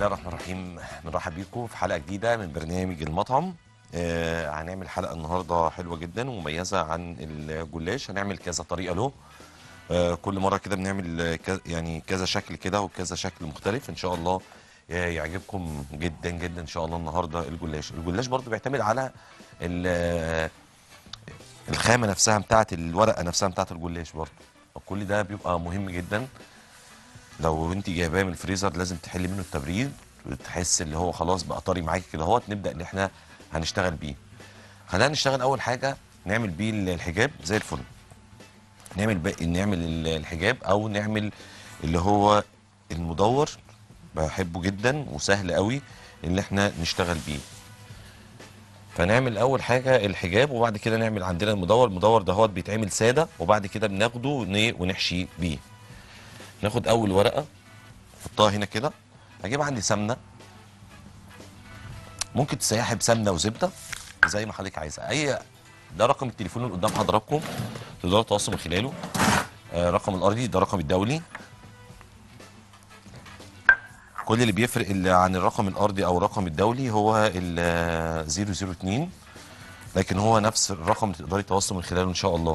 الله الرحمن الرحيم بنرحب بيكم في حلقه جديده من برنامج المطعم آه هنعمل حلقه النهارده حلوه جدا ومميزه عن الجلاش هنعمل كذا طريقه له آه كل مره كده بنعمل آه، كذا- يعني كذا شكل كده وكذا شكل مختلف ان شاء الله آه، يعجبكم جدا جدا ان شاء الله النهارده الجلاش الجلاش برضو بيعتمد على ال- آه، الخامه نفسها بتاعت الورقه نفسها بتاعت الجلاش برضو كل ده بيبقى مهم جدا لو انت جايباه من الفريزر لازم تحلي منه التبريد وتحس اللي هو خلاص بقى طري معاكي كده اهوت نبدا ان احنا هنشتغل بيه خلينا نشتغل اول حاجه نعمل بيه الحجاب زي الفل نعمل بقى نعمل ال- الحجاب او نعمل اللي هو المدور بحبه جدا وسهل قوي ان احنا نشتغل بيه فنعمل اول حاجه الحجاب وبعد كده نعمل عندنا المدور المدور ده هو بيتعمل ساده وبعد كده بناخده ون- ونحشي بيه ناخد اول ورقه نحطها هنا كده اجيب عندي سمنه ممكن تسيحي بسمنه وزبده زي ما حضرتك عايزه اي ده رقم التليفون اللي قدام حضراتكم تقدروا تتواصلوا من خلاله آه رقم الارضي ده رقم الدولي كل اللي بيفرق اللي عن الرقم الارضي او الرقم الدولي هو ال 002 لكن هو نفس الرقم اللي تقدري تتواصلوا من خلاله ان شاء الله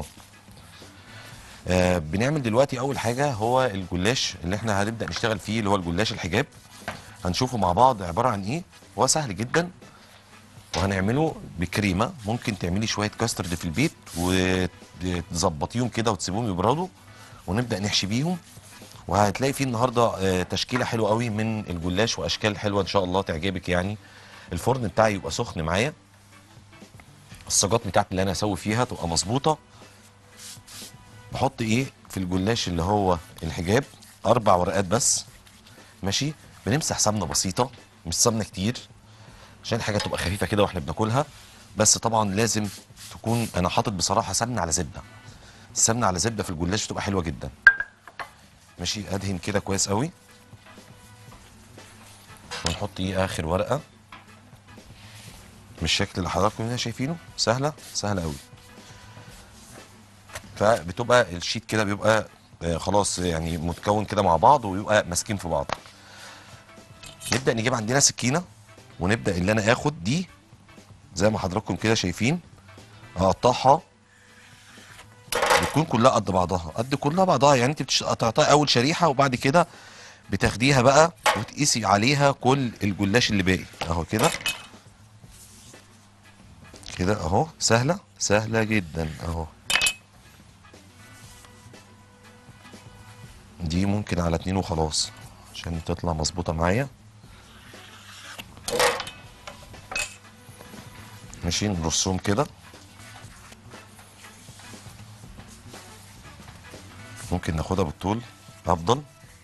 آه بنعمل دلوقتي اول حاجه هو الجلاش اللي احنا هنبدا نشتغل فيه اللي هو الجلاش الحجاب هنشوفه مع بعض عباره عن ايه هو سهل جدا وهنعمله بكريمه ممكن تعملي شويه كاسترد في البيت وتظبطيهم كده وتسيبوهم يبردوا ونبدا نحشي بيهم وهتلاقي فيه النهارده آه، تشكيله حلوه قوي من الجلاش واشكال حلوه ان شاء الله تعجبك يعني الفرن بتاعي يبقى سخن معايا الصاجات بتاعتي اللي انا هسوي فيها تبقى مظبوطه بحط ايه في الجلاش اللي هو الحجاب اربع ورقات بس ماشي بنمسح سمنه بسيطه مش سمنه كتير عشان الحاجه تبقى خفيفه كده واحنا بناكلها بس طبعا لازم تكون انا حاطط بصراحه سمنه على زبده السمنه على زبده في الجلاش بتبقى حلوه جدا ماشي ادهن كده كويس قوي ونحط ايه اخر ورقه بالشكل اللي حضراتكم هنا شايفينه سهله سهله قوي فبتبقى الشيت كده بيبقى آه، خلاص يعني متكون كده مع بعض ويبقى ماسكين في بعض نبدا نجيب عندنا سكينه ونبدا اللي انا اخد دي زي ما حضراتكم كده شايفين اقطعها بتكون كلها قد بعضها قد كلها بعضها يعني انت بتقطعيها اول شريحه وبعد كده بتاخديها بقى وتقيسي عليها كل الجلاش اللي باقي اهو كده كده اهو سهله سهله جدا اهو دي ممكن على اتنين وخلاص عشان تطلع مظبوطه معايا ماشي نرصهم كده ممكن ناخدها بالطول افضل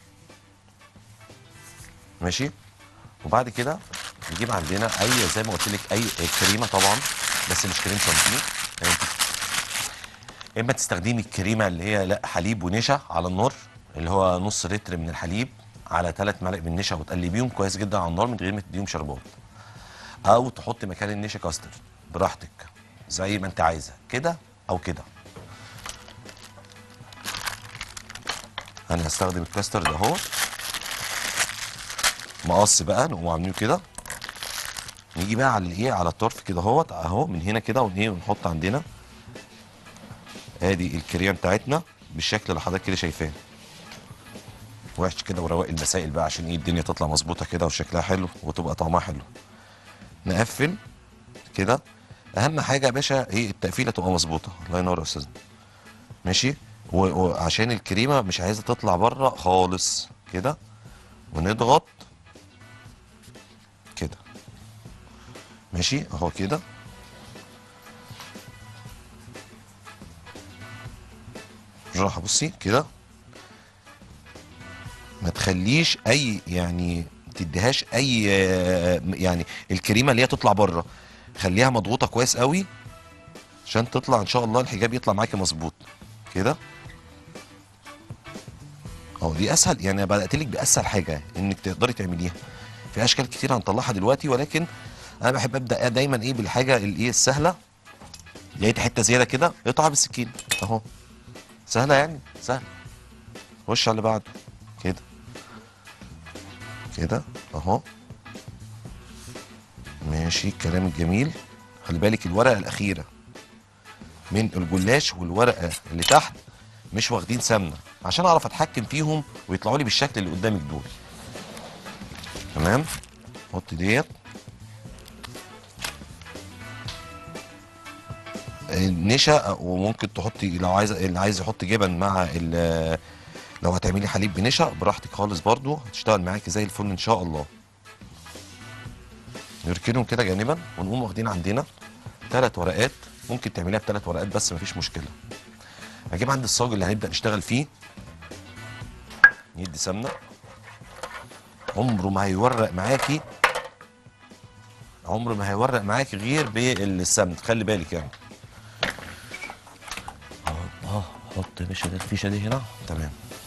ماشي وبعد كده نجيب عندنا اي زي ما قلت لك اي كريمه طبعا بس مش كريم شانتيه يعني انت اما تستخدمي الكريمه اللي هي لا حليب ونشا على النار اللي هو نص لتر من الحليب على ثلاث معالق من النشا وتقلبيهم كويس جدا على النار من غير ما تديهم شربات او تحطي مكان النشا كاستر براحتك زي ما انت عايزه كده او كده انا هستخدم الكاستر ده اهو مقص بقى نقوم عاملينه كده نيجي بقى على الايه على الطرف كده اهوت اهو من هنا كده ونيه ونحط عندنا ادي الكريمه بتاعتنا بالشكل اللي حضرتك كده شايفاه وحش كده ورواق المسائل بقى عشان ايه الدنيا تطلع مظبوطه كده وشكلها حلو وتبقى طعمها حلو نقفل كده اهم حاجه يا باشا ايه التقفيله تبقى مظبوطه الله ينور يا استاذنا ماشي و- وعشان الكريمه مش عايزه تطلع بره خالص كده ونضغط كده ماشي اهو كده بالراحه بصي كده ما تخليش اي يعني تديهاش اي آه، يعني الكريمه اللي هي تطلع بره خليها مضغوطه كويس قوي عشان تطلع ان شاء الله الحجاب يطلع معاكي مظبوط كده اهو دي اسهل يعني بدات لك باسهل حاجه انك تقدري تعمليها في اشكال كتير هنطلعها دلوقتي ولكن انا بحب ابدا دايما ايه بالحاجه الايه السهله لقيت حته زياده كده اقطعها بالسكين اهو سهله يعني سهله خش على اللي بعده كده كده اهو ماشي الكلام الجميل خلي بالك الورقه الاخيره من الجلاش والورقه اللي تحت مش واخدين سمنه عشان اعرف اتحكم فيهم ويطلعوا لي بالشكل اللي قدامك دول تمام حط ديت النشا وممكن تحطي لو عايز اللي عايز يحط جبن مع ال- لو هتعملي حليب بنشا براحتك خالص برضو هتشتغل معاكي زي الفل ان شاء الله نركنهم كده جانبا ونقوم واخدين عندنا ثلاث ورقات ممكن تعمليها بثلاث ورقات بس مفيش مشكله هجيب عند الصاج اللي هنبدا نشتغل فيه ندي سمنه عمره ما هيورق معاكي عمره ما هيورق معاكي غير بالسمن خلي بالك يعني اه حط يا باشا ده الفيشه دي هنا تمام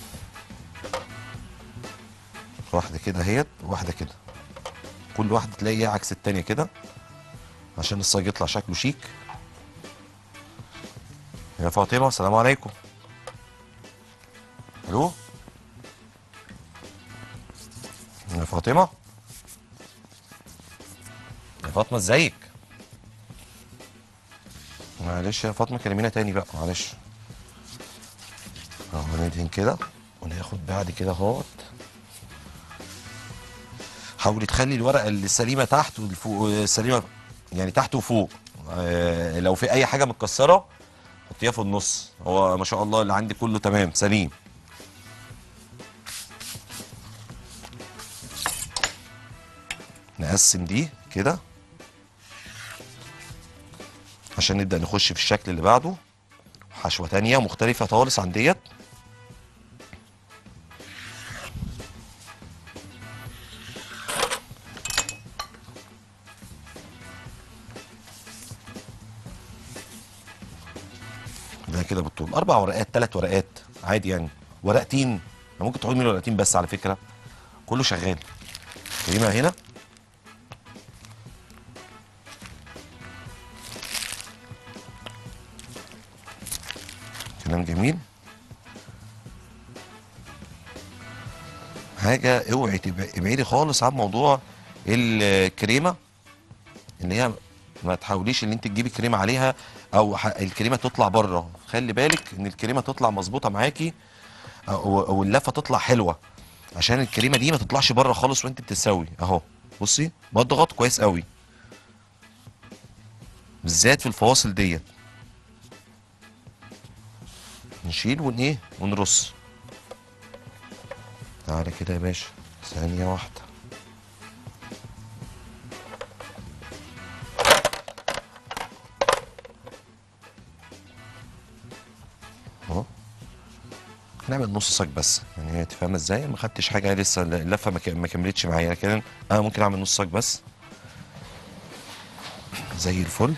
واحده كده اهيت وواحده كده كل واحده تلاقيها عكس التانيه كده عشان الصاج يطلع شكله شيك يا فاطمه السلام عليكم الو يا فاطمه يا فاطمه ازيك معلش يا فاطمه كلمينا تاني بقى معلش اهو ندهن كده وناخد بعد كده اهوت حاولي تخلي الورقه السليمه تحت والفوق السليمه يعني تحت وفوق آه لو في اي حاجه متكسره حطيها في النص هو ما شاء الله اللي عندي كله تمام سليم نقسم دي كده عشان نبدأ نخش في الشكل اللي بعده حشوة تانية مختلفة خالص عن ديت ده كده بالطول اربع ورقات ثلاث ورقات عادي يعني ورقتين ممكن تحط مني ورقتين بس على فكره كله شغال كريمه هنا كلام جميل حاجه اوعي تبع- ابعدي خالص عن موضوع الكريمه ان هي ما تحاوليش ان انت تجيبي كريمه عليها او ح- الكريمه تطلع بره خلي بالك ان الكريمه تطلع مظبوطه معاكي او أو اللفه تطلع حلوه عشان الكريمه دي ما تطلعش بره خالص وانت بتسوي اهو بصي بضغط كويس قوي بالذات في الفواصل ديت نشيل ون ايه ونرص تعالى كده يا باشا ثانيه واحده اهو هنعمل نص صاج بس يعني هي تفهم ازاي ما خدتش حاجه لسه اللفه ما ك- ما كملتش معايا لكن انا ممكن اعمل نص صاج بس زي الفل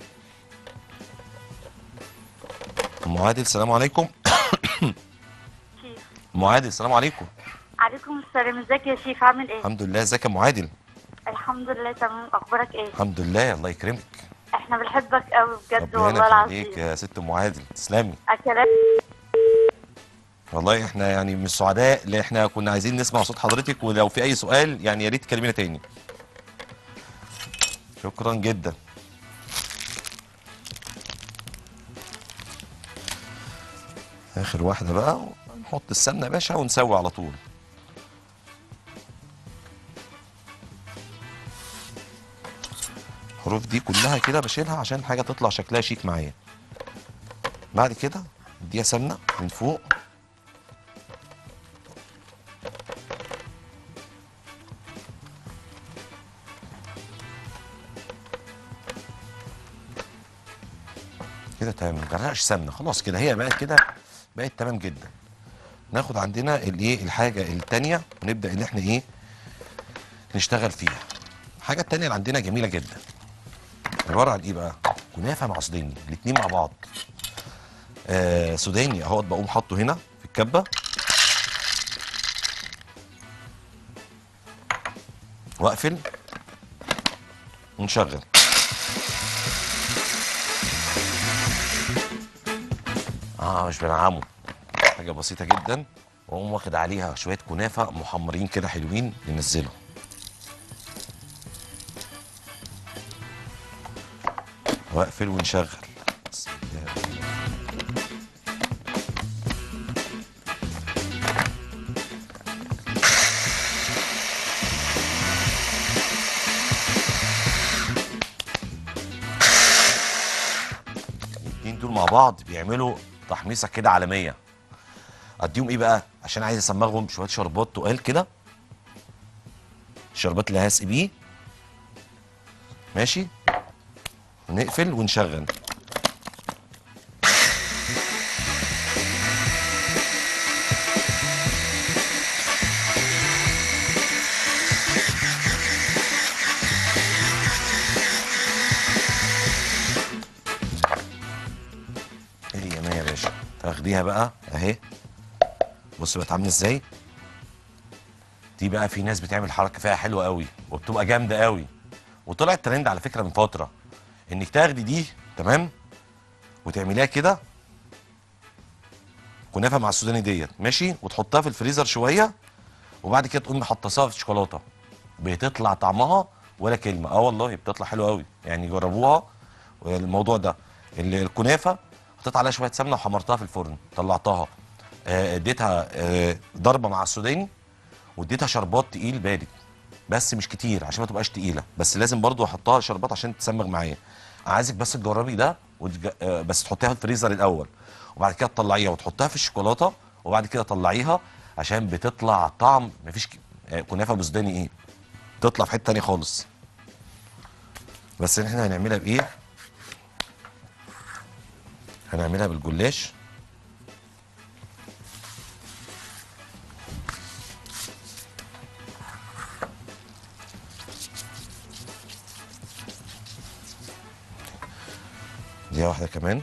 ام عادل السلام عليكم شيف ام عادل السلام عليكم عليكم السلام ازيك يا شيف عامل ايه الحمد لله ازيك يا ام عادل الحمد لله تمام اخبارك ايه الحمد لله الله يكرمك احنا بنحبك قوي بجد والله ربنا يخليك العظيم يا ست ام عادل تسلمي اكلات والله احنا يعني من السعداء اللي احنا كنا عايزين نسمع صوت حضرتك ولو في اي سؤال يعني يا ريت تكلمينا تاني شكرا جدا اخر واحده بقى نحط السمنه يا باشا ونسوي على طول الحروف دي كلها كده بشيلها عشان حاجه تطلع شكلها شيك معايا بعد كده اديها سمنه من فوق كده تمام ما نغرقش سمنه خلاص كده هي بقت كده بقت تمام جدا ناخد عندنا الايه الحاجه التانيه ونبدا ان احنا ايه نشتغل فيها الحاجه التانيه اللي عندنا جميله جدا عباره عن ايه بقى كنافه مع سوداني الاتنين مع بعض آه سوداني اهوت بقوم حاطه هنا في الكبه واقفل ونشغل اه مش بنعمه حاجه بسيطه جدا واقوم واخد عليها شويه كنافه محمرين كده حلوين ننزلهم واقفل ونشغل الاتنين دول مع بعض بيعملوا تحميصه كده عالميه اديهم ايه بقى عشان عايز اسمغهم شويه شربات تقال كده الشربات اللي هسقي بيه ماشي نقفل ونشغل ايه يا مايا يا باشا تاخديها بقى اهي بص بقت عامله ازاي دي بقى في ناس بتعمل حركه فيها حلوه قوي وبتبقى جامده قوي وطلعت ترند على فكره من فتره انك تاخدي دي تمام وتعمليها كده كنافه مع السوداني ديت ماشي وتحطها في الفريزر شويه وبعد كده تقومي محطصاها في الشوكولاته بتطلع طعمها ولا كلمه اه والله بتطلع حلوه قوي يعني جربوها الموضوع ده ال- الكنافه حطيت عليها شويه سمنه وحمرتها في الفرن طلعتها آه، اديتها آه، ضربه مع السوداني واديتها شربات تقيل بارد بس مش كتير عشان ما تبقاش تقيله بس لازم برضو احطها شربات عشان تسمغ معايا عايزك بس تجربي ده وتج... آه، بس تحطيها في الفريزر الاول وبعد كده تطلعيها وتحطها في الشوكولاته وبعد كده طلعيها عشان بتطلع طعم مفيش ك... آه، كنافه بوزداني ايه تطلع في حته تانيه خالص بس احنا هنعملها بايه هنعملها بالجلاش دي واحدة كمان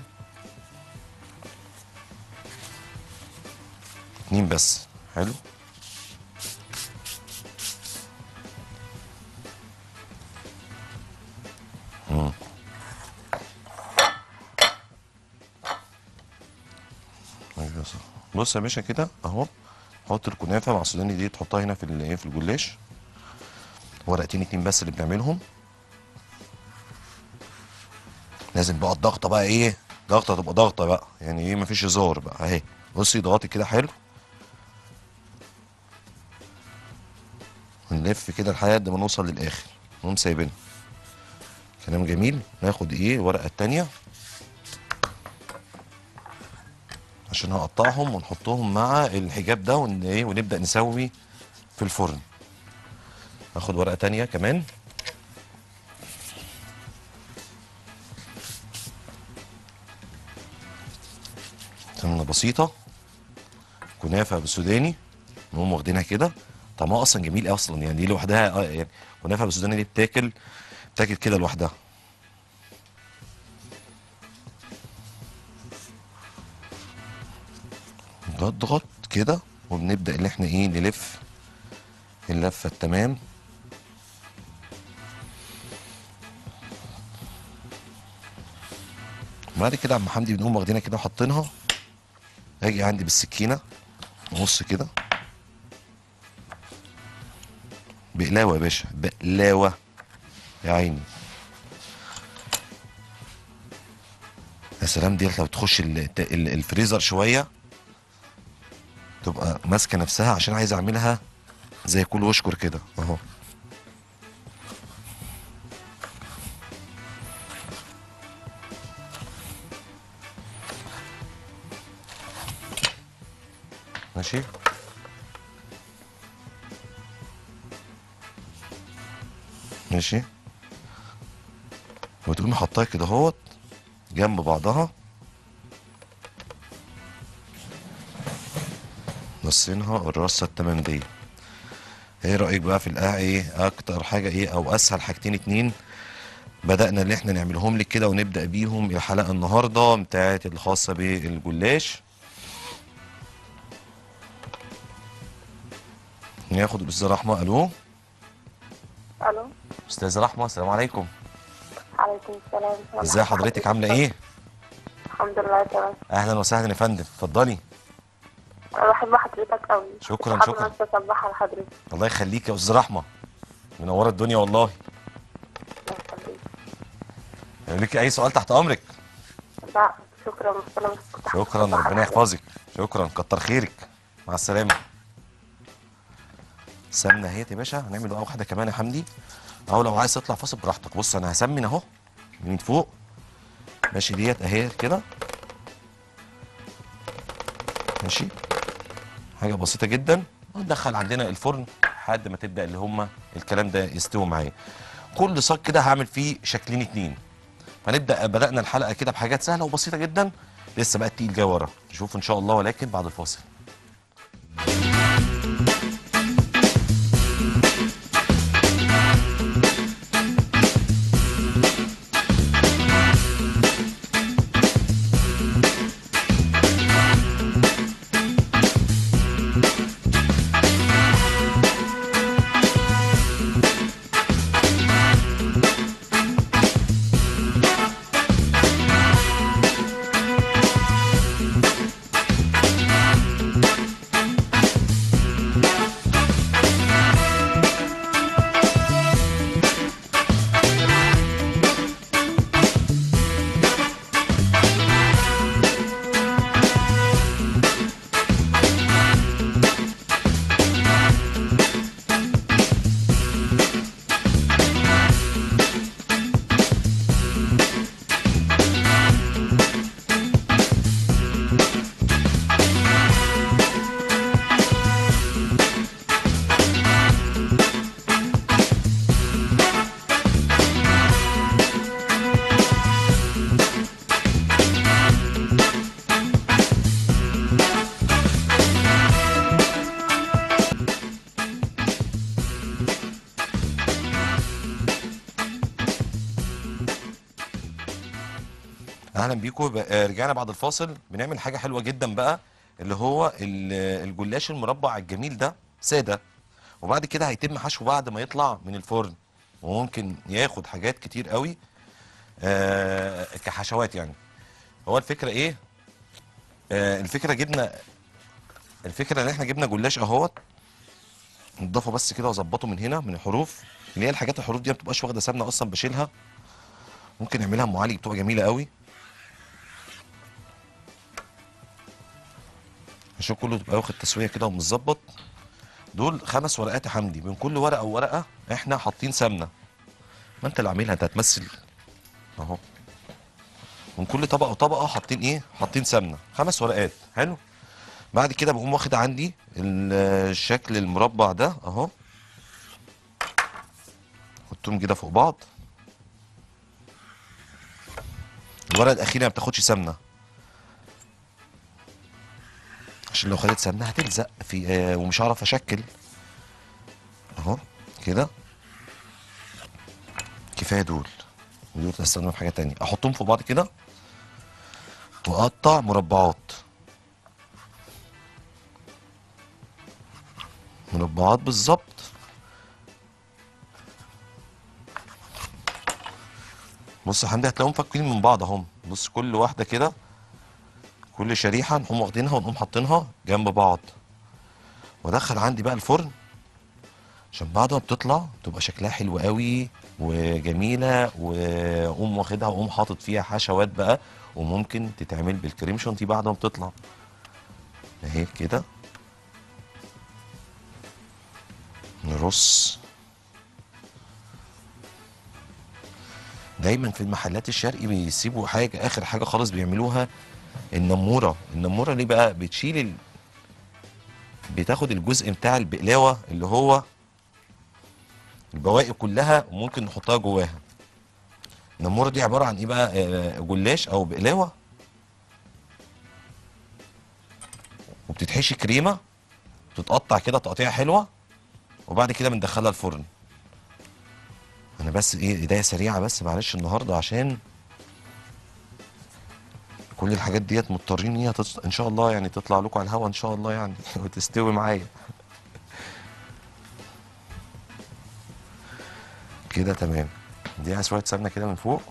اتنين بس حلو مم. أيوة صح. بص يا باشا كده اهو حط الكنافه مع السوداني دي تحطها هنا في ال- ايه في الجلاش ورقتين اتنين بس اللي بنعملهم لازم بقى الضغطه بقى ايه ضغطه تبقى ضغطه بقى يعني ايه مفيش هزار بقى اهي بصي ضغطي كده حلو ونلف كده لحد ما نوصل للاخر نقوم سايبينها كلام جميل ناخد ايه الورقه التانيه عشان هقطعهم ونحطهم مع الحجاب ده ون ايه ونبدا نسوي في الفرن ناخد ورقه تانيه كمان سمنه بسيطه كنافه بالسوداني نقوم واخدينها كده طعمها اصلا جميل اصلا يعني دي لوحدها آه، يعني كنافه بالسوداني دي بتاكل بتاكل كده لوحدها نضغط كده وبنبدا ان احنا ايه نلف اللفه التمام بعد كده عم حمدي بنقوم واخدينها كده وحاطينها اجي عندي بالسكينه نقص كده بقلاوه يا باشا بقلاوه يا عيني يا سلام دي لو تخش ال- ال- الفريزر شويه تبقى ماسكه نفسها عشان عايز اعملها زي كل وشكر كده اهو ماشي ماشي وتقومي حطاها كده اهوت جنب بعضها نصينها الرصة التمام دي ايه رأيك بقى في القهوة ايه اكتر حاجة ايه او اسهل حاجتين اتنين بدأنا اللي احنا نعملهم لك كده ونبدأ بيهم الحلقة النهاردة بتاعت الخاصة بالجلاش ناخد الأستاذة رحمة ألو الو أستاذة رحمة السلام عليكم عليكم السلام ازي حضرتك عاملة ايه؟ الحمد لله تمام أهلا وسهلا يا فندم اتفضلي انا بحب حضرتك قوي شكراً، حابة شكراً. بس اصبح على حضرتك الله يخليك يا أستاذة رحمة منورة الدنيا والله الله يخليك. ليك اي سؤال تحت امرك لا شكرا بس انا بس كنت شكرا حابة ربنا حضرتك. يحفظك شكرا كتر خيرك مع السلامه سمنه اهيت يا باشا هنعمل بقى واحده كمان يا حمدي او لو عايز تطلع فاصل براحتك بص انا هسمن اهو من فوق ماشي ديت اهي كده ماشي حاجه بسيطه جدا وندخل عندنا الفرن لحد ما تبدا اللي هم الكلام ده يستوي معايا كل صاج كده هعمل فيه شكلين اتنين فنبدا بدانا الحلقه كده بحاجات سهله وبسيطه جدا لسه بقى التقيل جاي ورا نشوف ان شاء الله ولكن بعد الفاصل اهلا بيكم ب- آه، رجعنا بعد الفاصل بنعمل حاجه حلوه جدا بقى اللي هو ال- الجلاش المربع الجميل ده ساده وبعد كده هيتم حشوه بعد ما يطلع من الفرن وممكن ياخد حاجات كتير قوي آه كحشوات يعني هو الفكره ايه آه الفكره جبنا الفكره ان احنا جبنا جلاش اهوت نضافه بس كده واظبطه من هنا من الحروف اللي هي الحاجات الحروف دي ما بتبقاش واخده سمنه اصلا بشيلها ممكن نعملها ام علي بتبقى جميله قوي عشان كله تبقى واخد تسويه كده ومتظبط دول خمس ورقات يا حمدي من كل ورقه وورقه احنا حاطين سمنه ما انت اللي عاملها انت هتمثل اهو من كل طبقه وطبقه حاطين ايه حاطين سمنه خمس ورقات حلو بعد كده بقوم واخد عندي ال- الشكل المربع ده اهو حطهم كده فوق بعض الورقه الاخيره ما بتاخدش سمنه عشان لو خدت سمنه هتلزق في آه ومش هعرف اشكل اهو كده كفايه دول ودول استخدمهم في حاجه تانية احطهم فوق بعض كده واقطع مربعات مربعات بالظبط بص يا حمدي هتلاقيهم فاكين من بعض اهم بص كل واحده كده كل شريحه نقوم واخدينها ونقوم حاطينها جنب بعض وادخل عندي بقى الفرن عشان بعد ما بتطلع تبقى شكلها حلو قوي وجميله واقوم واخدها واقوم حاطط فيها حشوات بقى وممكن تتعمل بالكريم شانتيه بعد ما بتطلع اهي كده نرص دايما في المحلات الشرقي بيسيبوا حاجه اخر حاجه خالص بيعملوها النموره النموره ليه بقى بتشيل ال... بتاخد الجزء بتاع البقلاوه اللي هو البواقي كلها وممكن نحطها جواها النموره دي عباره عن ايه بقى آه، جلاش او بقلاوه وبتتحشي كريمه بتتقطع كده تقطيعه حلوه وبعد كده بندخلها الفرن انا بس ايه ايديا سريعه بس معلش النهارده عشان كل الحاجات ديت مضطرين هي تط... ان شاء الله يعني تطلع لكم على الهوا ان شاء الله يعني وتستوي معايا كده تمام دي شويه سمنه كده من فوق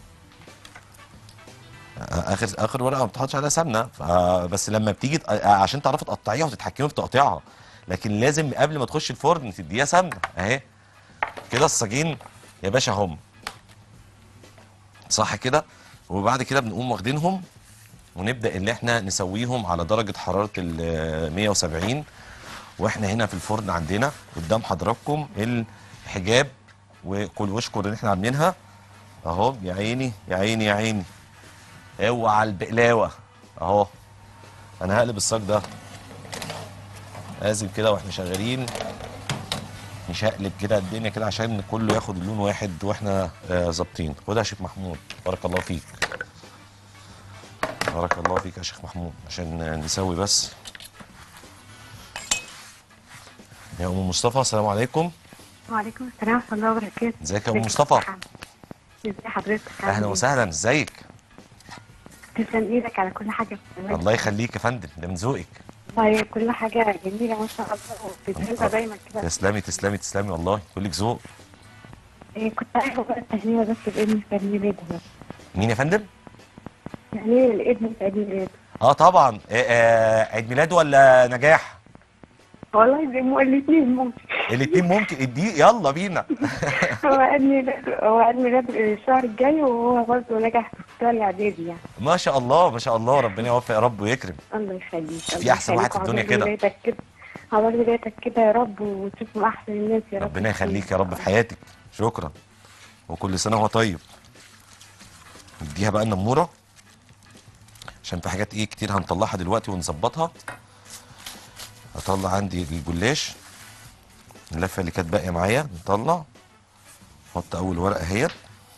اخر اخر ورقه ما بتحطش عليها سمنه ف- بس لما بتيجي ت- عشان تعرفي تقطعيها وتتحكمي في تقطيعها لكن لازم قبل ما تخش الفرن تديها سمنه اهي كده الصاجين يا باشا هم صح كده وبعد كده بنقوم واخدينهم ونبدا ان احنا نسويهم على درجه حراره ال 170 واحنا هنا في الفرن عندنا قدام حضراتكم الحجاب وكل واشكر ان احنا عاملينها اهو يا عيني يا عيني يا عيني اوعى البقلاوه اهو انا هقلب الصاج ده لازم كده واحنا شغالين مش هقلب كده الدنيا كده عشان كله ياخد اللون واحد واحنا آه، ظابطين خد يا شيخ محمود بارك الله فيك بارك الله فيك يا شيخ محمود عشان آه، نسوي بس يا ام مصطفى السلام عليكم وعليكم السلام ورحمة الله وبركاته ازيك يا ام ازيك مصطفى محمد؟ ازي حضرتك عامل اهلا ايه؟ وسهلا ازيك تسلم ايدك على كل حاجة بتعملها الله يخليك يا فندم ده من ذوقك والله كل حاجة جميلة ما شاء الله وبتظهرها دايما كده تسلمي تسلمي تسلمي والله كلك ذوق إيه كنت عايزة بقى التهنئة بس بابني في عيد ميلاده بس مين يا فندم يعني الابن في عيد ميلاده اه طبعا آه، آه، عيد ميلاد ولا نجاح والله زي ما الاثنين ممكن الاتنين ممكن ادي يلا بينا هو عيد ميلاده هو عيد ميلاده الشهر الجاي وهو برضه نجح في الثاني الاعدادي يعني ما شاء الله ما شاء الله ربنا يوفق يا رب ويكرم الله يخليك في أحسن واحد في الدنيا كده. كده عبر بدايتك كده يا رب وتشوفهم احسن الناس يا رب ربنا يخليك يا رب في حياتك شكرا وكل سنه وهو طيب نديها بقى النموره عشان في حاجات ايه كتير هنطلعها دلوقتي ونظبطها اطلع عندي الجلاش اللفه اللي كانت باقيه معايا نطلع نحط اول ورقه اهيت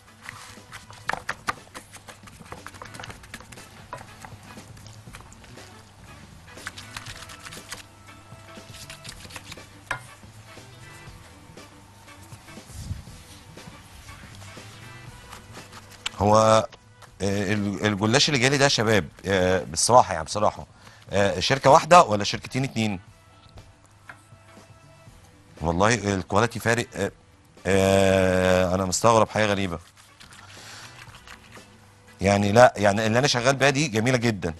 هو آه، ال- الجلاش اللي جالي ده يا شباب آه، بالصراحه يعني بصراحه آه، شركه واحده ولا شركتين اتنين والله الكواليتي فارق آه، آه، انا مستغرب حاجه غريبه يعني لا يعني اللي انا شغال بيها دي جميله جدا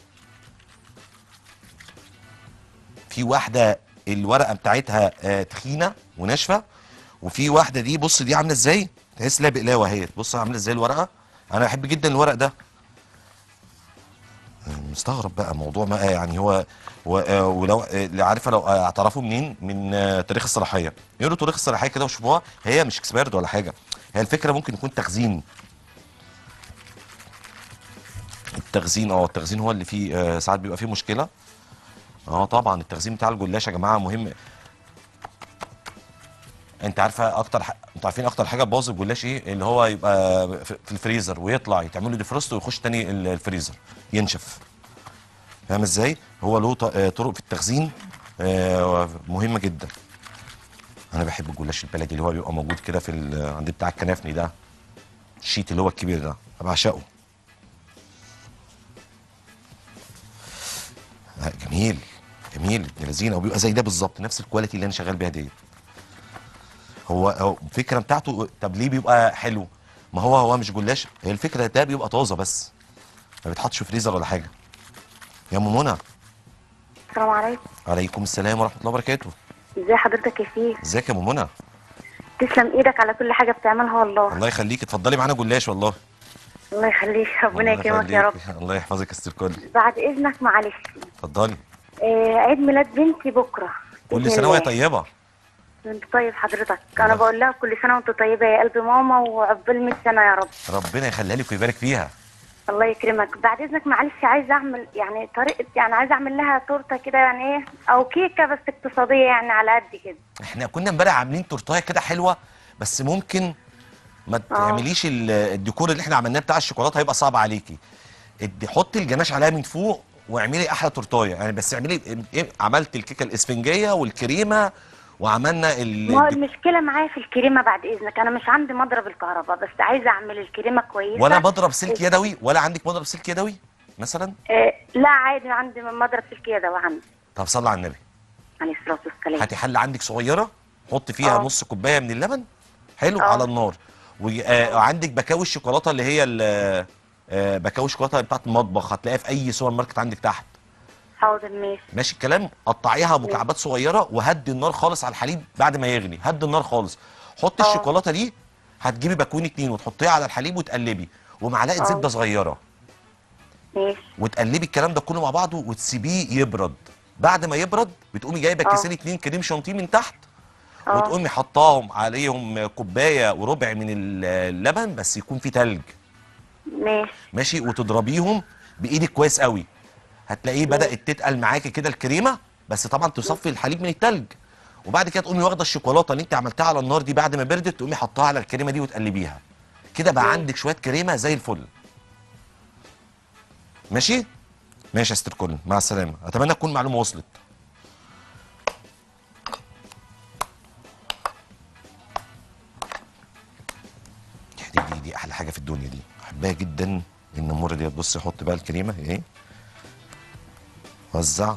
في واحده الورقه بتاعتها آه، تخينه وناشفه وفي واحده دي بص دي عامله ازاي تحس لها بقلاوه اهي بص عامله ازاي الورقه انا بحب جدا الورق ده مستغرب بقى موضوع ما يعني هو و- آه، ولو آه، اللي عارفه لو آه، اعترفوا منين من آه، تاريخ الصلاحيه يقولوا تاريخ الصلاحيه كده وشوفوها هي مش اكسبيرد ولا حاجه هي الفكره ممكن يكون تخزين التخزين اه التخزين هو اللي فيه آه، ساعات بيبقى فيه مشكله اه طبعا التخزين بتاع الجلاش يا جماعه مهم انت عارفه اكتر ح... انتوا عارفين اكتر حاجه تبوظ الجلاش ايه اللي هو يبقى في في الفريزر ويطلع يتعمل له ديفروست ويخش تاني ال- الفريزر ينشف فاهم ازاي هو له ط- آه، طرق في التخزين آه، مهمه جدا انا بحب الجلاش البلدي اللي هو بيبقى موجود كده في ال- عند بتاع الكنافني ده الشيت اللي هو الكبير ده أنا بعشقه آه، جميل جميل ابن لذينه وبيبقى زي ده بالظبط نفس الكواليتي اللي انا شغال بيها ديت هو هو الفكره بتاعته طب ليه بيبقى حلو ما هو هو مش جلاش هي الفكره ده بيبقى طازه بس ما بيتحطش في فريزر ولا حاجه يا ام منى السلام عليكم عليكم السلام ورحمه الله وبركاته ازي حضرتك يا سيف ازيك يا ام منى تسلم ايدك على كل حاجة بتعملها والله الله يخليك اتفضلي معانا جلاش والله الله يخليك ربنا الله يكرمك يا رب يخليك. الله يحفظك يا ست الكل بعد اذنك معلش اتفضلي آه عيد ميلاد بنتي بكره كل بإذن سنه وهي الله. طيبه انت طيب حضرتك الله. انا بقول لها كل سنه وانت طيبه يا قلب ماما وعقبال 100 سنه يا رب ربنا يخليها لك ويبارك فيها الله يكرمك بعد اذنك معلش عايزه اعمل يعني طريقه يعني عايزه اعمل لها تورته كده يعني ايه او كيكه بس اقتصاديه يعني على قد كده احنا كنا امبارح عاملين تورتايه كده حلوه بس ممكن ما تعمليش ال- الديكور اللي احنا عملناه بتاع الشوكولاته هيبقى صعب عليكي ادي حطي الجناش عليها من فوق واعملي احلى تورتايه يعني بس اعملي ايه عملت الكيكه الاسفنجيه والكريمه وعملنا ال ما هو الديك- المشكله معايا في الكريمه بعد اذنك انا مش عندي مضرب الكهرباء بس عايزه اعمل الكريمه كويسه ولا مضرب سلك يدوي ولا عندك مضرب سلك يدوي مثلا آه لا عادي عندي مضرب سلك يد وعندي طب صلي على النبي عليه الصلاه والسلام هاتي حله عندك صغيره حطي فيها آه. نص كوبايه من اللبن حلو آه. على النار وعندك بكاوي الشوكولاته اللي هي ال- آه، بكاوي الشوكولاته بتاعت المطبخ هتلاقيها في اي سوبر ماركت عندك تحت حاضر ماشي ماشي الكلام قطعيها مكعبات صغيره وهدي النار خالص على الحليب بعد ما يغلي هدي النار خالص حطي آه. الشوكولاته دي هتجيبي باكوين اتنين وتحطيها على الحليب وتقلبي ومعلقه آه. زبده صغيره ماشي وتقلبي الكلام ده كله مع بعضه وتسيبيه يبرد بعد ما يبرد بتقومي جايبه آه. كيسين اتنين كريم شانتيه من تحت اه وتقومي حطاهم عليهم كوبايه وربع من اللبن بس يكون فيه تلج ماشي ماشي وتضربيهم بايدك كويس قوي هتلاقيه بدات تتقل معاكي كده الكريمه بس طبعا تصفي الحليب من التلج وبعد كده تقومي واخده الشوكولاته اللي انت عملتها على النار دي بعد ما بردت تقومي حطها على الكريمه دي وتقلبيها كده بقى مم. عندك شويه كريمه زي الفل ماشي ماشي يا ستر كل مع السلامه اتمنى تكون المعلومه وصلت دي دي دي احلى حاجه في الدنيا دي احبها جدا النموره ديت بصي حط بقى الكريمه ايه وزع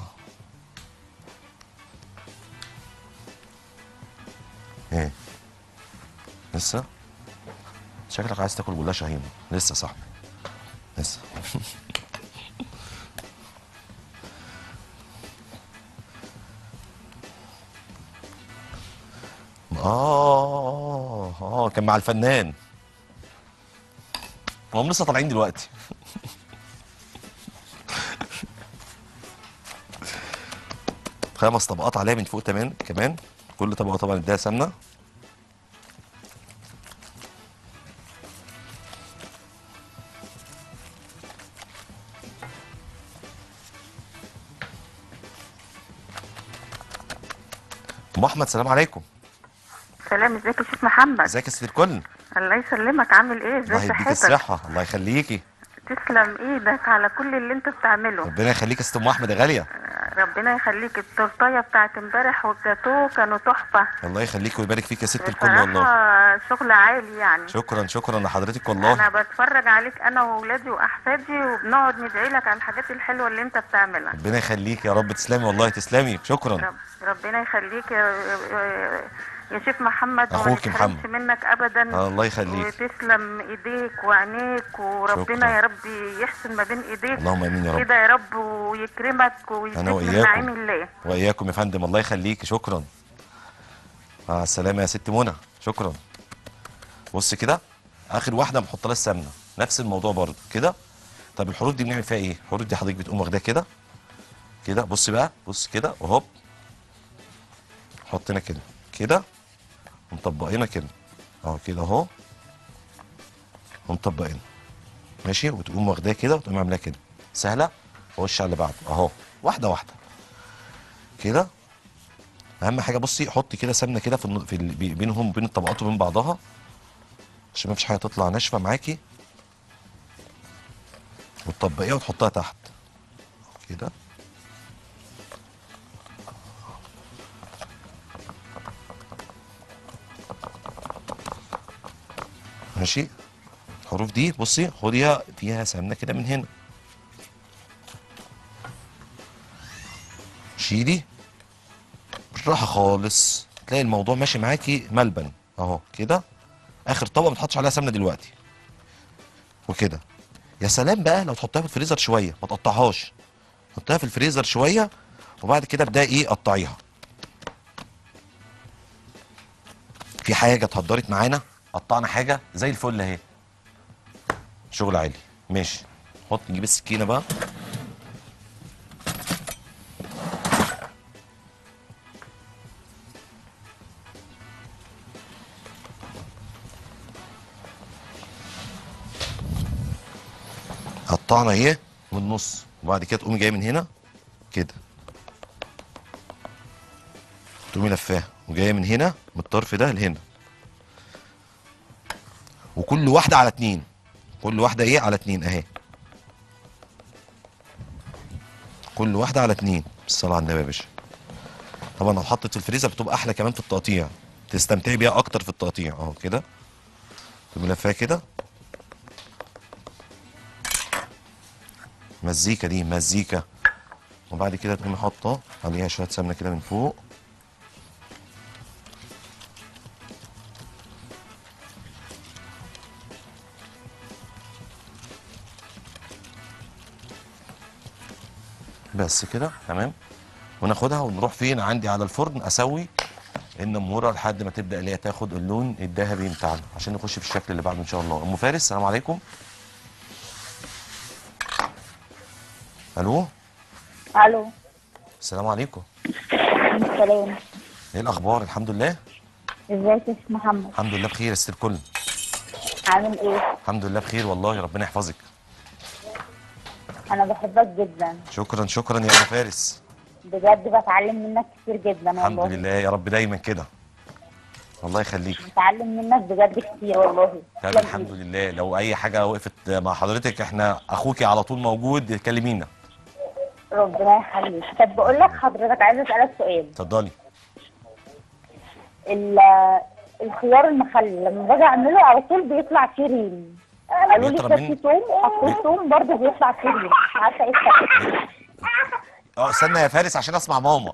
ايه لسه شكلك عايز تاكل جلاش هيم لسه يا صاحبي لسه اه اه كان مع الفنان هم لسه طالعين دلوقتي خمس طبقات عليها من فوق كمان كمان كل طبقه طبعا اديها سمنه ام احمد سلام عليكم سلام ازيك يا شيخ محمد ازيك يا ست الكل الله يسلمك عامل ايه الله ازاي يديك صحتك الصحه الله يخليكي تسلم ايدك على كل اللي انت بتعمله ربنا يخليك يا ست ام احمد يا غاليه ربنا يخليك التورتايه بتاعت امبارح والجاتوه كانوا تحفه الله يخليك ويبارك فيك يا ست الكل والله بصراحه شغل عالي يعني شكرا شكرا لحضرتك والله انا بتفرج عليك انا واولادي واحفادي وبنقعد ندعي لك على الحاجات الحلوه اللي انت بتعملها ربنا يخليك يا رب تسلمي والله تسلمي شكرا رب ربنا يخليك يا, يا- يا شيخ محمد وما أخوك يتحرمش محمد. منك ابدا آه، الله يخليك وتسلم ايديك وعينيك وربنا شكرا. يا رب يحسن ما بين ايديك اللهم امين يا رب كده يا رب ويكرمك ويزيدك من وإياكم. نعيم الله واياكم يا فندم الله يخليك شكرا مع السلامه يا ست منى شكرا بص كده اخر واحده بنحط لها السمنه نفس الموضوع برضه كده طب الحروف دي بنعمل فيها ايه الحروف دي حضرتك بتقوم واخداها كده كده بص بقى بص كده وهوب حطينا كده كده ومطبقينها كده اهو كده اهو ومطبقينها ماشي وتقوم واخداها كده وتقوم عاملاها كده سهله وش على اللي بعده اهو واحده واحده كده اهم حاجه بصي حطي كده سمنه كده في, الن- في ال- بي- بينهم بين الطبقات وبين بعضها عشان ما فيش حاجه تطلع ناشفه معاكي وتطبقيها وتحطها تحت كده ماشي الحروف دي بصي خديها فيها سمنه كده من هنا شيلي بالراحه خالص تلاقي الموضوع ماشي معاكي ملبن اهو كده اخر طبقه ما تحطش عليها سمنه دلوقتي وكده يا سلام بقى لو تحطها في الفريزر شويه ما تقطعهاش حطها في الفريزر شويه وبعد كده ابداي ايه قطعيها في حاجه اتهدرت معانا قطعنا حاجه زي الفل اهي شغل عالي ماشي حط نجيب السكينه بقى قطعنا ايه من النص وبعد كده تقومي جايه من هنا كده تقومي لفاها وجايه من هنا من الطرف ده لهنا وكل واحده على اتنين كل واحده ايه على اتنين اهي كل واحده على اتنين بالصلاه على النبي يا باشا طبعا لو حطت في الفريزر بتبقى احلى كمان في التقطيع تستمتعي بيها اكتر في التقطيع اهو كده تقومي لفاها كده مزيكا دي مزيكا وبعد كده تقومي حاطه عليها شويه سمنه كده من فوق بس كده تمام وناخدها ونروح فين عندي على الفرن اسوي النموره لحد ما تبدا اللي هي تاخد اللون الذهبي بتاعنا عشان نخش في الشكل اللي بعده ان شاء الله ام فارس السلام عليكم الو الو السلام عليكم السلام ايه الاخبار الحمد لله ازيك يا شيخ محمد الحمد لله بخير يا ست الكل عامل ايه الحمد لله بخير والله ربنا يحفظك انا بحبك جدا شكرا شكرا يا ابو فارس بجد بتعلم منك كتير جدا الحمد والله لله يا رب دايما كده الله يخليك بتعلم منك بجد كتير والله طب تسلم الحمد إيدك. لله لو اي حاجه وقفت مع حضرتك احنا اخوكي على طول موجود كلمينا ربنا يخليك طب بقول لك حضرتك عايزه اسالك سؤال اتفضلي ال- الخيار المخلل لما باجي اعمله على طول بيطلع فيه ريم قالوا لي بيطلع مني؟ كتف توم حطيت توم برضه بيطلع فيه ريم مش عارفه ايه السبب اه استنى يا فارس عشان اسمع ماما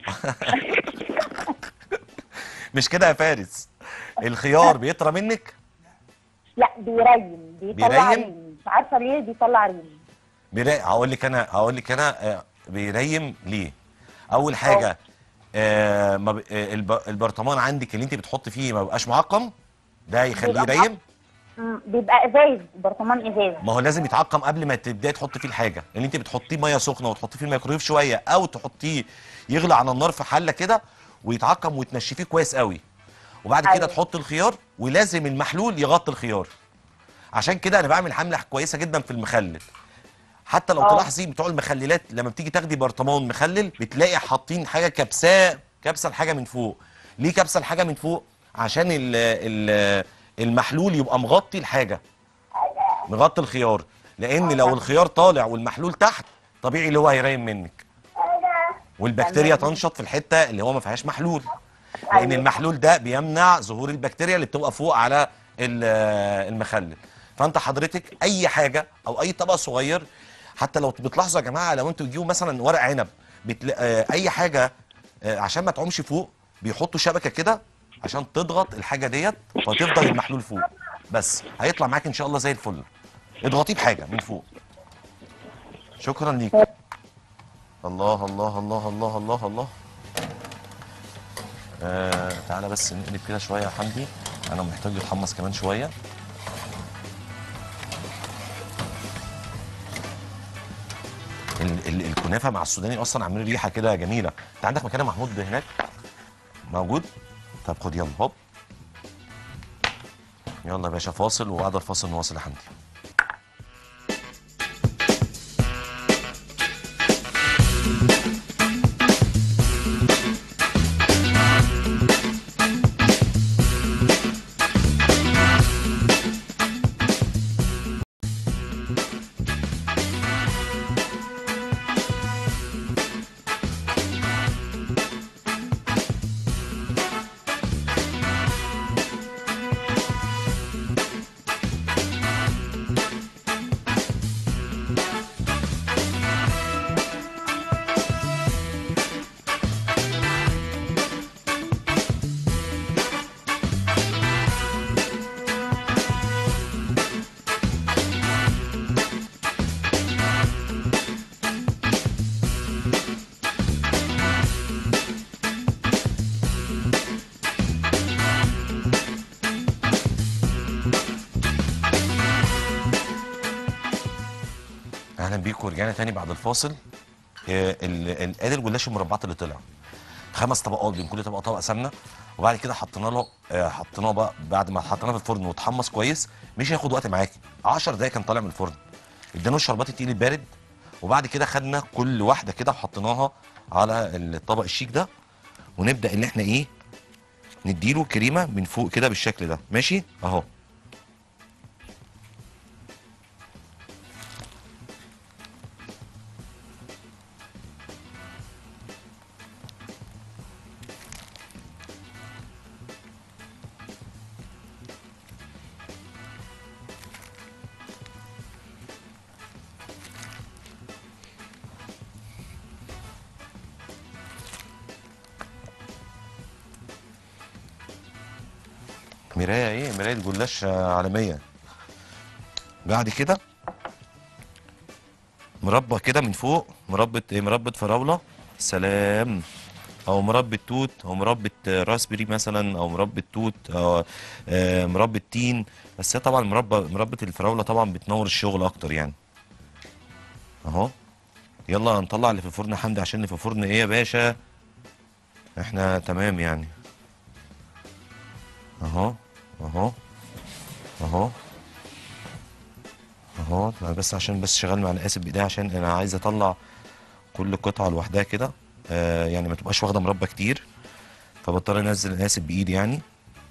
مش كده يا فارس الخيار بيطرى منك لا بيريم بيطلع بيريم؟ ريم مش عارفه ليه بيطلع ريم بيري... هقول لك انا هقول لك انا آه، بيريم ليه اول حاجه آه ما ب... آه الب... البرطمان عندك اللي انت بتحط فيه ما بيبقاش معقم ده يخليه بيبقى يريم مم، بيبقى ازاز برطمان ازاز ما هو لازم يتعقم قبل ما تبداي تحطي فيه الحاجه اللي انت بتحطيه ميه سخنه وتحطيه في الميكرويف شويه او تحطيه يغلى على النار في حله كده ويتعقم وتنشفيه كويس قوي وبعد كده أيوة. تحط الخيار ولازم المحلول يغطي الخيار عشان كده انا بعمل حمله كويسه جدا في المخلل حتى لو آه. تلاحظي بتوع المخللات لما بتيجي تاخدي برطمان مخلل بتلاقي حاطين حاجه كبساه كبسه الحاجه من فوق ليه كبسه الحاجه من فوق عشان ال ال المحلول يبقى مغطي الحاجه مغطي الخيار لان لو الخيار طالع والمحلول تحت طبيعي اللي هو هيريم منك والبكتيريا تمام. تنشط في الحته اللي هو ما فيهاش محلول لان أيوة. المحلول ده بيمنع ظهور البكتيريا اللي بتبقى فوق على ال- المخلل فانت حضرتك اي حاجه او اي طبق صغير حتى لو بتلاحظوا يا جماعه لو انتوا تجيبوا مثلا ورق عنب بتلا... آه، اي حاجه آه، عشان ما تعومش فوق بيحطوا شبكه كده عشان تضغط الحاجه ديت فتفضل المحلول فوق بس هيطلع معاك ان شاء الله زي الفل اضغطيه بحاجه من فوق شكرا ليك الله الله الله الله الله الله آه تعالى بس نقلب كده شويه يا حمدي انا محتاج يتحمص كمان شويه ال ال الكنافه مع السوداني اصلا عاملين ريحه كده جميله انت عندك مكان يا محمود هناك موجود طب خد يلا هوب يلا يا باشا فاصل وبعد الفاصل نواصل يا حمدي اهلا بيكم ورجعنا تاني بعد الفاصل آه، ال- ال- ادي الجلاش المربعات اللي طلع خمس طبقات بين كل طبقه طبق سمنه وبعد كده حطينا له آه، حطيناه بقى بعد ما حطيناه في الفرن واتحمص كويس مش هياخد وقت معاكي 10 دقايق كان طالع من الفرن ادينا الشربات التقيل البارد وبعد كده خدنا كل واحده كده وحطيناها على الطبق الشيك ده ونبدا ان احنا ايه نديله كريمه من فوق كده بالشكل ده ماشي اهو مرايه ايه مرايه جلاش آه، عالميه بعد كده مربى كده من فوق مربى ايه مربى فراوله سلام او مربى توت او مربى آه، راسبري مثلا او مربى توت او آه، مربى تين بس هي طبعا مربى مربى الفراوله طبعا بتنور الشغل اكتر يعني اهو يلا نطلع اللي في الفرن يا حمدي عشان اللي في الفرن ايه يا باشا احنا تمام يعني اهو اهو اهو اهو أنا بس عشان بس شغال مع القاسب بايديا عشان انا عايز اطلع كل قطعه لوحدها كده آه يعني ما تبقاش واخده مربى كتير فبضطر انزل القاسب بايدي يعني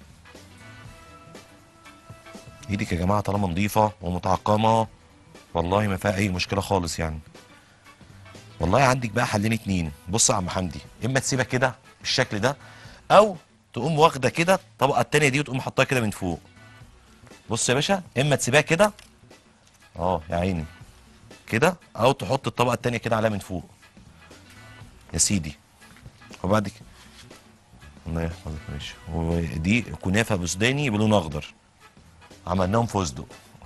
ايدك يا جماعه طالما نظيفه ومتعقمه والله ما فيها اي مشكله خالص يعني والله عندك بقى حلين اتنين بص يا عم حمدي اما تسيبها كده بالشكل ده او تقوم واخده كده الطبقه التانيه دي وتقوم حطها كده من فوق بص يا باشا اما تسيبها كده اه يا عيني كده او تحط الطبقه التانيه كده عليها من فوق يا سيدي وبعد كده الله يحفظك ماشي ودي كنافه بسوداني بلون اخضر عملناهم فستق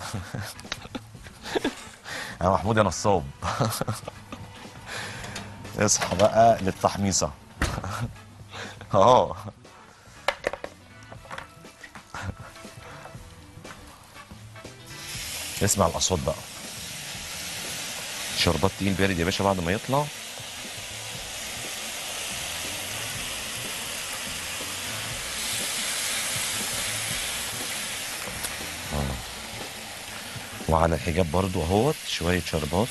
يا محمود يا نصاب اصحى بقى للتحميصه اه اسمع الاصوات بقى شربات تقيل بارد يا باشا بعد ما يطلع آه. وعلى الحجاب برضو اهوت شويه شربات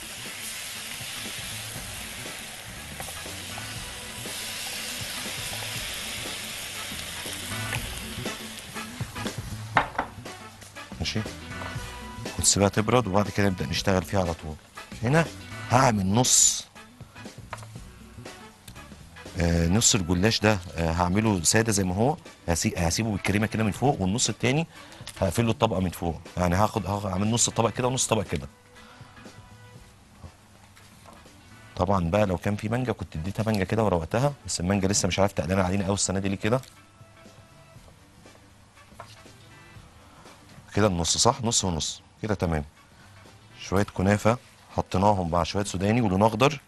ماشي وتسيبها تبرد وبعد كده نبدا نشتغل فيها على طول هنا هعمل نص آه نص الجلاش ده آه هعمله ساده زي ما هو هسي- هسيبه بالكريمه كده من فوق والنص التاني هقفله الطبقه من فوق يعني هاخد هاخد- هعمل نص طبق كده ونص طبق كده طبعا بقى لو كان في مانجا كنت اديتها مانجا كده وروقتها بس المانجا لسه مش عارف تقلانه علينا قوي السنه دي ليه كده كده النص صح نص ونص كده تمام شويه كنافه حطيناهم مع شويه سوداني ولون اخضر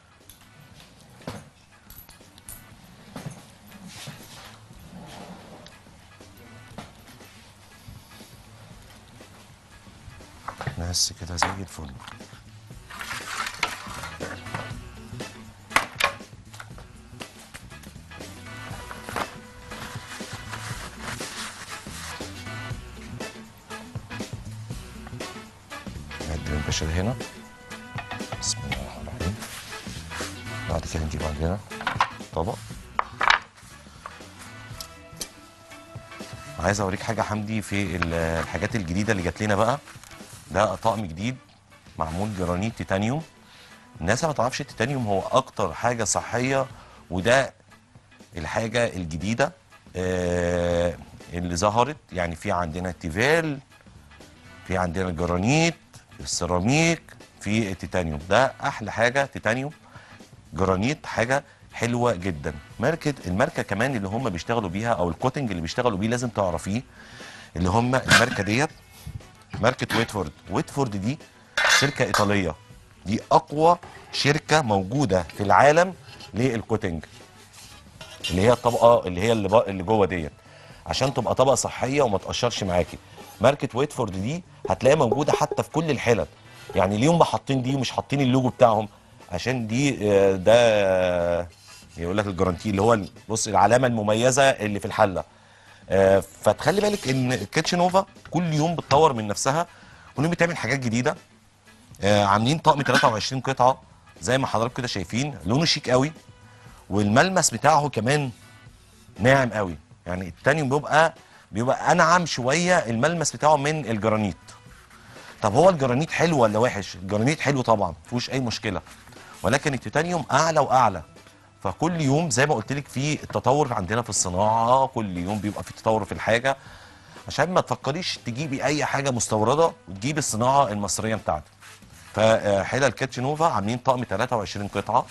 بس كده زي الفل نقدم البشر هنا بسم الله الرحمن الرحيم بعد كده نجيب عندنا طبق عايز اوريك حاجه حمدي في ال- الحاجات الجديده اللي جات لنا بقى ده طقم جديد معمول جرانيت تيتانيوم الناس ما تعرفش التيتانيوم هو اكتر حاجه صحيه وده الحاجه الجديده آه اللي ظهرت يعني في عندنا التيفال في عندنا الجرانيت السيراميك في التيتانيوم ده احلى حاجه تيتانيوم جرانيت حاجه حلوه جدا ماركه الماركه كمان اللي هم بيشتغلوا بيها او الكوتنج اللي بيشتغلوا بيه لازم تعرفيه اللي هم الماركه ديت ماركه ويتفورد ويتفورد دي شركه ايطاليه دي اقوى شركه موجوده في العالم للكوتنج اللي هي الطبقه اللي هي اللي, بق- اللي جوه ديت عشان تبقى طبقه صحيه وما تقشرش معاكي ماركه ويتفورد دي هتلاقيها موجوده حتى في كل الحلل يعني ليه هم حاطين دي ومش حاطين اللوجو بتاعهم عشان دي آه، ده آه، يقول لك الجارانتي اللي هو ال- بص العلامه المميزه اللي في الحله آه، فتخلي بالك ان كيتشنوفا كل يوم بتطور من نفسها كل يوم بتعمل حاجات جديده آه، عاملين طقم 23 قطعه زي ما حضراتكم كده شايفين لونه شيك قوي والملمس بتاعه كمان ناعم قوي يعني التاني بيبقى بيبقى انعم شويه الملمس بتاعه من الجرانيت طب هو الجرانيت حلو ولا وحش الجرانيت حلو طبعا مفيهوش اي مشكله ولكن التيتانيوم اعلى واعلى فكل يوم زي ما قلت لك في التطور عندنا في الصناعه كل يوم بيبقى في تطور في الحاجه عشان ما تفكريش تجيبي اي حاجه مستورده وتجيبي الصناعه المصريه بتاعتك فحلل كاتشنوفا عاملين طقم 23 قطعه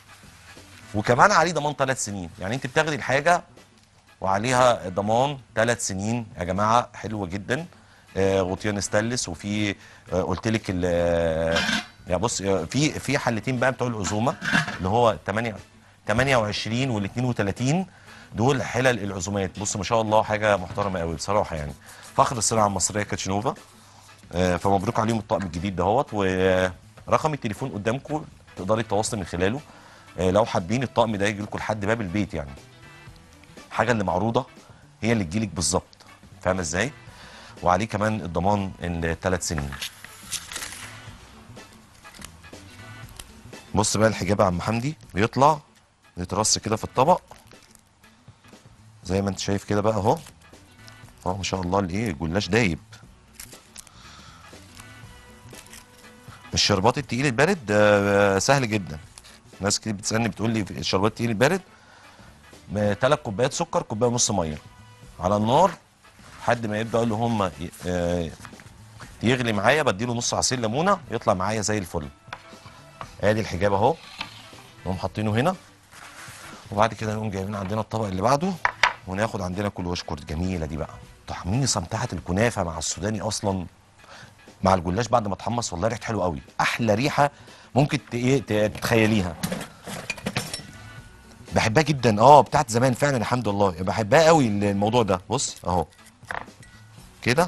وكمان عليه ضمان ثلاث سنين يعني انت بتاخدي الحاجه وعليها ضمان ثلاث سنين يا جماعه حلوه جدا آه غطيان ستانلس وفي آه قلت لك ال- آه، يا بص آه، في في حلتين بقى بتوع العزومه اللي هو 8 28 وال 32 دول حلل العزومات بص ما شاء الله حاجه محترمه قوي بصراحه يعني فخر الصناعه المصريه كاتشنوفا آه، فمبروك عليهم الطقم الجديد دهوت ورقم التليفون قدامكم تقدري تتواصلي من خلاله آه، لو حابين الطقم ده يجي لكم لحد باب البيت يعني حاجه اللي معروضه هي اللي تجيلك بالظبط فاهمه ازاي وعليه كمان الضمان الثلاث سنين بص بقى الحجاب يا عم حمدي بيطلع يترص كده في الطبق زي ما انت شايف كده بقى اهو اهو ما شاء الله الايه الجلاش دايب الشربات التقيل البارد آه، سهل جدا ناس كتير بتسالني بتقول لي الشربات التقيل البارد ثلاث كوبايات سكر كوبايه ونص ميه على النار لحد ما يبداوا اللي هم ي- آه، يغلي معايا بديله نص عصير ليمونه يطلع معايا زي الفل ادي الحجاب اهو نقوم حاطينه هنا وبعد كده نقوم جايبين عندنا الطبق اللي بعده وناخد عندنا كل وشكر جميله دي بقى طحميني سمتعه الكنافه مع السوداني اصلا مع الجلاش بعد ما اتحمص والله ريحته حلوه قوي احلى ريحه ممكن ت- ايه ت- تتخيليها بحبها جدا اه بتاعت زمان فعلا الحمد لله بحبها قوي الموضوع ده بص اهو كده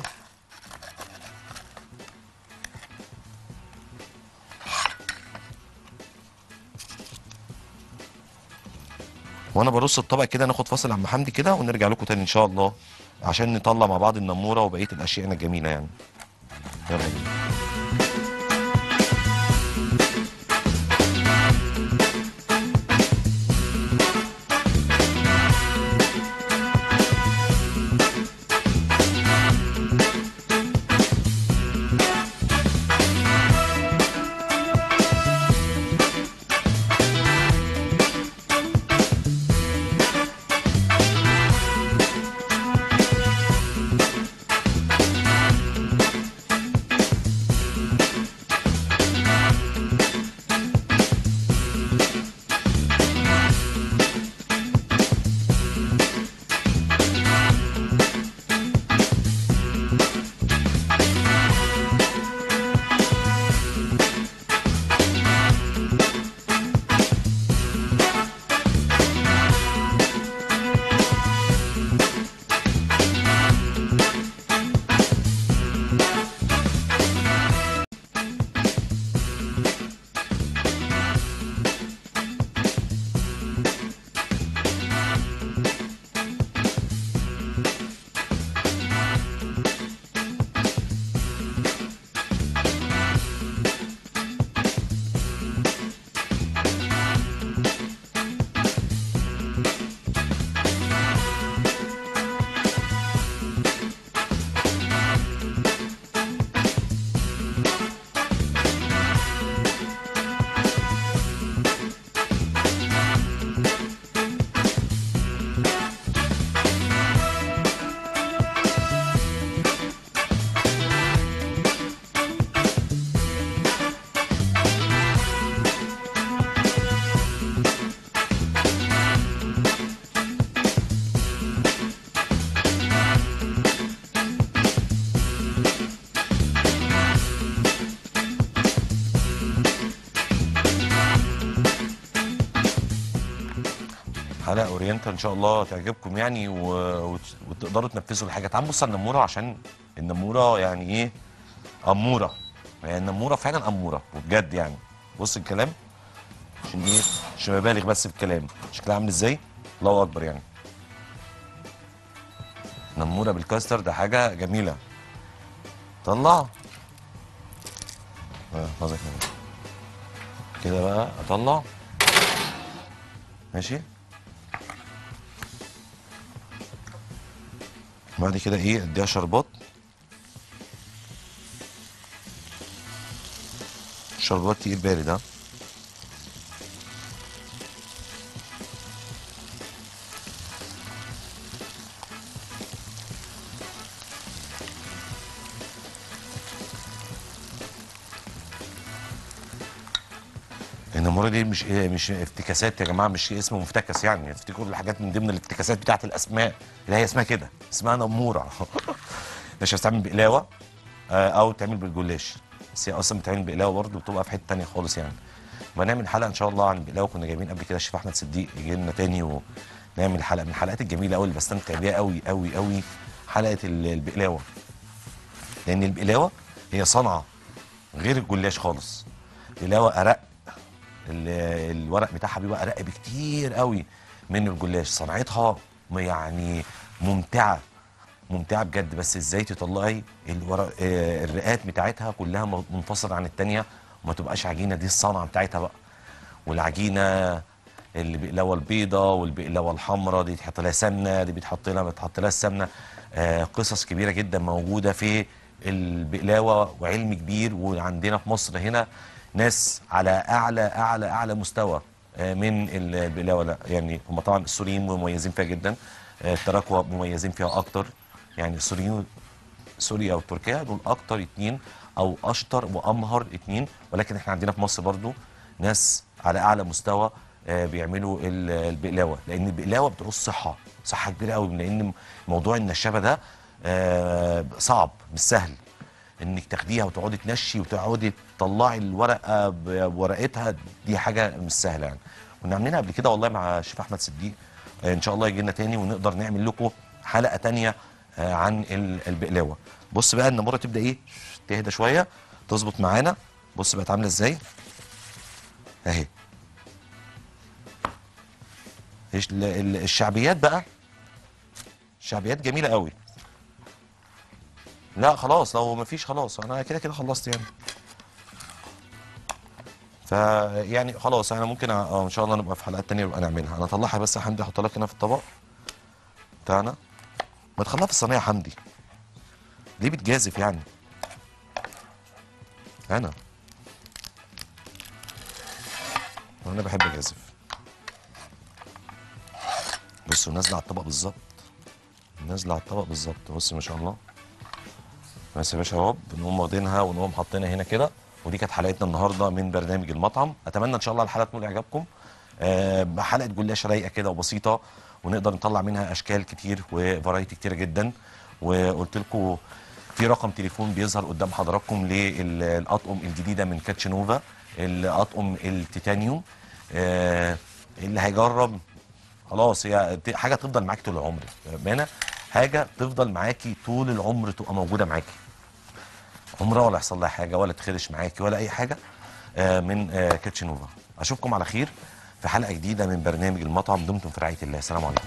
وانا برص الطبق كده ناخد فاصل يا عم حمدي كده ونرجع لكم تاني ان شاء الله عشان نطلع مع بعض النموره وبقيه الاشياء الجميله يعني يلا بينا حلقه اورينتال ان شاء الله تعجبكم يعني و... وت- وتقدروا تنفذوا الحاجه تعالوا نبص على النموره عشان النموره يعني ايه اموره يعني النموره فعلا اموره وبجد يعني بص الكلام عشان ايه عشان ببالغ بس في الكلام شكلها عامل ازاي الله اكبر يعني نموره بالكاستر ده حاجه جميله طلع اه نظرك نمرة. كده بقى اطلع ماشي بعد كده ايه اديها شربات شربات تقيل بارد ها النمورة دي مش إيه مش افتكاسات يا جماعه مش اسم مفتكس يعني تفتكروا الحاجات من ضمن الافتكاسات بتاعت الاسماء اللي هي اسمها كده اسمها نموره مش هتتعمل بقلاوه آه، او تعمل بالجلاش بس هي اصلا بتعمل بقلاوه برضه بتبقى في حته تانية خالص يعني بنعمل حلقه ان شاء الله عن البقلاوه كنا جايبين قبل كده الشيف احمد صديق يجي لنا تاني ونعمل حلقه من الحلقات الجميله قوي اللي بستمتع بيها قوي قوي قوي حلقه ال- البقلاوه لان البقلاوه هي صنعه غير الجلاش خالص البقلاوه ارق ال- الورق بتاعها بيبقى رق بكتير قوي من الجلاش صنعتها يعني ممتعه ممتعه بجد بس ازاي تطلعي الورق آه، الرقات بتاعتها كلها م- منفصله عن التانيه وما تبقاش عجينه دي الصنعه بتاعتها بقى والعجينه اللي بقلاوه البيضه والبقلاوه الحمراء دي تحط لها سمنه دي بتحط لها بتحط لها السمنه آه قصص كبيره جدا موجوده في البقلاوه وعلم كبير وعندنا في مصر هنا ناس على اعلى اعلى اعلى مستوى آه من البقلاوه لا يعني هم طبعا السوريين مميزين فيها جدا آه التراكوة مميزين فيها اكتر يعني السوريين سوريا وتركيا دول اكتر اتنين او اشطر وامهر اتنين ولكن احنا عندنا في مصر برضو ناس على اعلى مستوى آه، بيعملوا ال- البقلاوه لان البقلاوه بتعوز صحه صحه كبيره قوي لان موضوع النشابه ده آه، صعب مش سهل انك تاخديها وتقعدي تنشي وتقعدي تطلعي الورقه بورقتها دي حاجه مش سهله يعني كنا عاملينها قبل كده والله مع الشيف احمد صديق آه، ان شاء الله يجي لنا تاني ونقدر نعمل لكم حلقه تانيه آه، عن ال- البقلاوه بص بقى النمره تبدا ايه تهدى شويه تظبط معانا بص بقت عامله ازاي اهي إيش ال- ال- الشعبيات بقى الشعبيات جميله قوي لا خلاص لو مفيش خلاص انا كده كده خلصت يعني فيعني خلاص انا ممكن أ- اه ان شاء الله نبقى في حلقات تانية نبقى نعملها انا اطلعها بس يا حمدي احطها لك هنا في الطبق بتاعنا ما تخليها في الصينيه يا حمدي ليه بتجازف يعني انا انا بحب اجازف بصوا نازله على الطبق بالظبط نازله على الطبق بالظبط بص ما شاء الله بس يا باشا اهو بنقوم واخدينها ونقوم حاطينها هنا كده ودي كانت حلقتنا النهارده من برنامج المطعم اتمنى ان شاء الله الحلقه تكون اعجابكم آه حلقه جلاش رايقه كده وبسيطه ونقدر نطلع منها اشكال كتير وفرايتي كتيره جدا وقلت لكم في رقم تليفون بيظهر قدام حضراتكم للاطقم الجديده من كاتشنوفا الاطقم التيتانيوم آه اللي هيجرب خلاص هي ت- حاجه تفضل معاك طول العمر بامانه حاجه تفضل معاكي طول العمر تبقى موجوده معاكي عمرها ولا يحصل لها حاجه ولا تخرش معاكي ولا اي حاجه آه، من آه، كيتشنوفا اشوفكم على خير في حلقه جديده من برنامج المطعم دمتم في رعايه الله السلام عليكم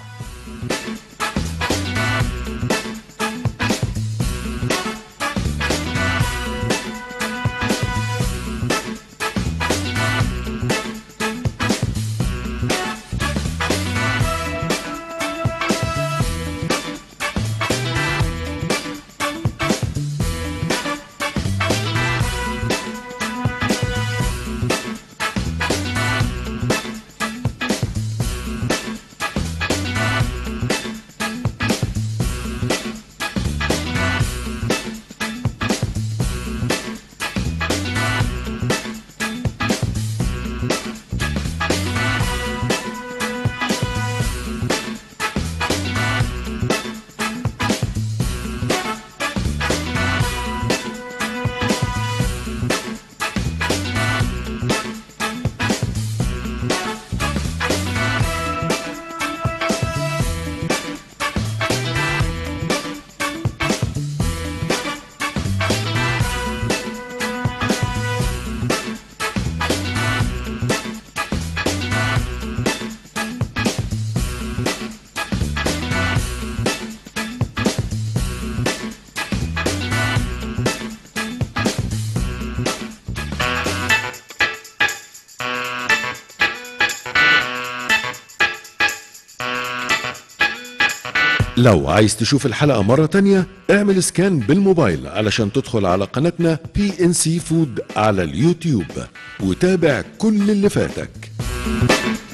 لو عايز تشوف الحلقة مرة تانية اعمل سكان بالموبايل علشان تدخل على قناتنا بي ان سي فود على اليوتيوب وتابع كل اللي فاتك